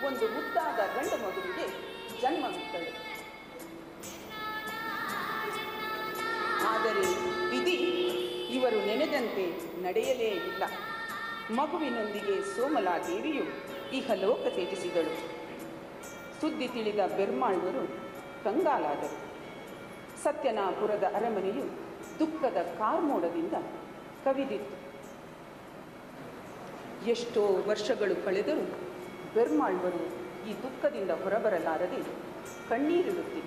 ಒಂದು ಮುದ್ದಾದ ಗಂಡು ಮಗುವಿಗೆ ಜನ್ಮವಿತ್ತಳು ಆದರೆ ವಿಧಿ ಇವರು ನೆನೆದಂತೆ ನಡೆಯಲೇ ಇಲ್ಲ ಮಗುವಿನೊಂದಿಗೆ ಸೋಮಲಾದೇವಿಯು ಇಹಲೋಕ ತ್ಯಜಿಸಿದಳು ಸುದ್ದಿ ತಿಳಿದ ಬೆರ್ಮಾಳ್ವರು ಕಂಗಾಲಾದರು ಸತ್ಯನಾಪುರದ ಅರಮನೆಯು ದುಃಖದ ಕಾರ್ಮೋಡದಿಂದ ಕವಿದಿತ್ತು ಎಷ್ಟೋ ವರ್ಷಗಳು ಕಳೆದರೂ ಬೆರ್ಮಾಳ್ವರು ಈ ದುಃಖದಿಂದ ಹೊರಬರಲಾರದೆ ಕಣ್ಣೀರಿಡುತ್ತಿದ್ದರು